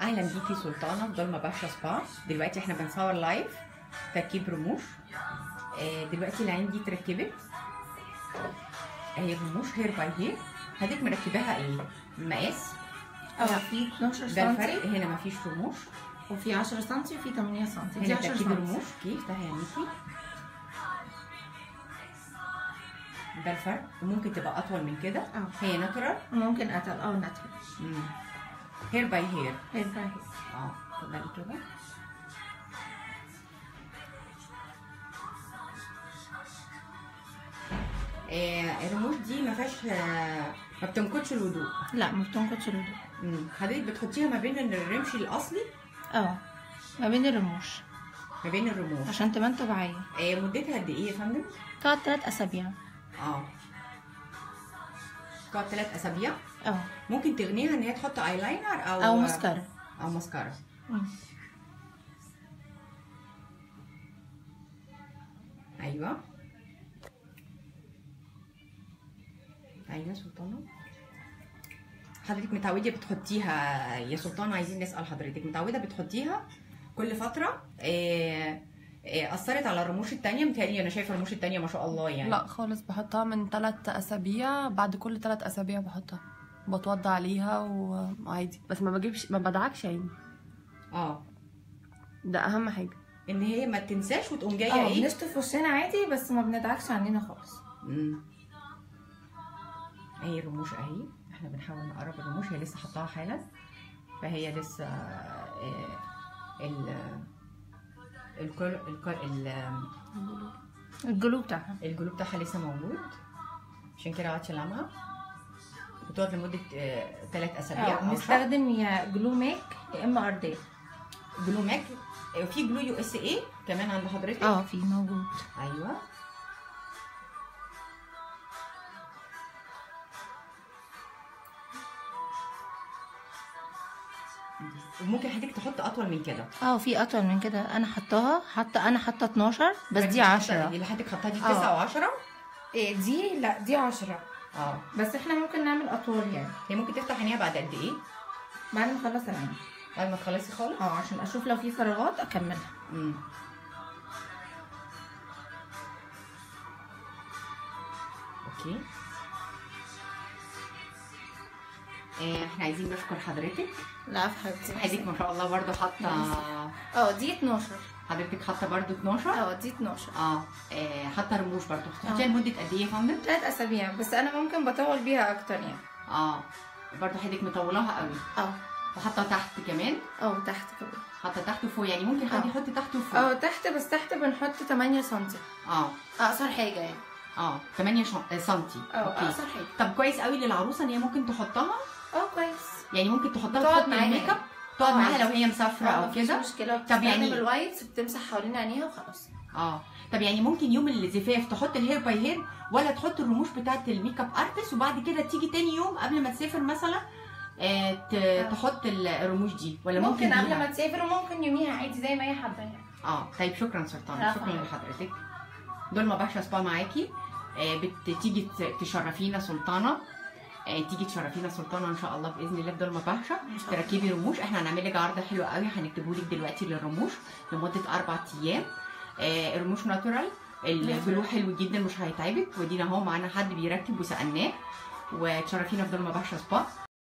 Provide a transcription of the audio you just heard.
اهلا بيكي سلطانه في ضلمه باشا سبا دلوقتي احنا بنصور لايف تركيب رموش آه، دلوقتي العين دي اتركبت اهي رموش هير باي هير هديك مركباها ايه مقاس اه في 12 ده الفرق سم هنا مفيش رموش وفي 10 سم وفي 8 سم دي هنا 10 تركيب سم رموش كيف ده يا ميكي ده الفرق وممكن تبقى اطول من كده اه هي ناتورال ممكن اتل او نتل هير باي هير هير باي هير اه اتفضلي كده آه، الرموش دي ما فيهاش آه، ما بتنقضش الوضوء لا ما بتنقضش الوضوء مم. حضرتك بتحطيها ما بين الرمش الاصلي اه ما بين الرموش ما بين الرموش عشان تبان طبيعيه آه، مدتها قد ايه يا فندم؟ تقعد 3 اسابيع اه تقعد ثلاث اسابيع اه ممكن تغنيها ان هي تحط ايلاينر او او ماسكارا او ماسكارا مم. ايوه ايوه سلطانه حضرتك متعوده بتحطيها يا سلطانه عايزين نسال حضرتك متعوده بتحطيها كل فتره إيه إيه اثرت على الرموش التانية متهيألي انا شايفه الرموش التانية ما شاء الله يعني لا خالص بحطها من ثلاث اسابيع بعد كل ثلاث اسابيع بحطها بتوضى عليها وعادي بس ما بجيبش ما بدعكش عيني اه ده اهم حاجه ان هي ما تنساش وتقوم جايه اه ايه بنشطف وشنا عادي بس ما بندعكش عننا خالص مم. اهي الرموش اهي احنا بنحاول نقرب الرموش هي لسه حطاها حالا فهي لسه آه، ال الكل الكل ال- الجلو بتاعها الجلو بتاعها لسه موجود عشان كده قعدت لمعة بتقعد لمدة ثلاث أسابيع اه أو شهر نستخدم يا جلو ميك يا اما ارديه جلو ماك آه، في جلو يو اس اي كمان عند حضرتك اه في موجود ايوه وممكن حضرتك تحط اطول من كده اه في اطول من كده انا حطاها حاطه انا حاطه 12 بس دي حضرتك 10 اللي حضرتك حطها دي اه. 9 و10 إيه دي لا دي 10 اه بس احنا ممكن نعمل اطول يعني هي ممكن تفتح عينيها بعد قد ايه؟ بعد ما اخلص العين بعد ما تخلصي خالص؟ اه عشان اشوف لو في فراغات اكملها امم اوكي آه، احنا عايزين نشكر حضرتك لا في حبيبتي حضرتك ما شاء الله برضو حاطه اه دي 12 حضرتك حاطه برضو 12 اه دي 12 اه آه، حاطه رموش برضو حطيتيها اه. لمده قد ايه يا فندم؟ ثلاث اسابيع بس انا ممكن بطول بيها اكتر يعني اه برضو حضرتك مطولاها قوي اه وحاطه تحت كمان اه تحت كمان حاطه تحت وفوق يعني ممكن حد اه. يحط تحت وفوق اه تحت بس تحت بنحط 8 سم اه اقصر حاجه يعني اه 8 سنتي اه اوكي اقصر حاجه طب كويس قوي للعروسه ان هي ممكن تحطها اه كويس يعني ممكن تحطها تقعد تحط معاها الميك اب تقعد اه، معاها عادي. لو هي مسافره اه او مفيش كده مشكله طب طب يعني- يعني الوايتس بتمسح حوالين عينيها وخلاص اه طب يعني ممكن يوم الزفاف تحط الهير باي هير ولا تحط الرموش بتاعه الميك اب ارتست وبعد كده تيجي تاني يوم قبل ما تسافر مثلا آه ت- تحط ال- الرموش دي ولا ممكن, ممكن قبل بيها؟ ما تسافر وممكن يوميها عادي زي ما هي حابه يعني اه طيب شكرا سلطان لا، شكرا خلاص. لحضرتك دول ما باشا سبا معاكي آه بتيجي ت- تشرفينا سلطانه آه تيجي تشرفينا سلطانه ان شاء الله باذن الله في دول ما باشا ان شاء الله تركبي رموش احنا هنعمل لك عرض حلو قوي هنكتبه لك دلوقتي للرموش لمده اربع ايام آه الرموش ناتورال الجلو حلو جدا مش هيتعبك ودينا اهو معانا حد بيركب وسالناه وتشرفينا في دول ما باشا سبا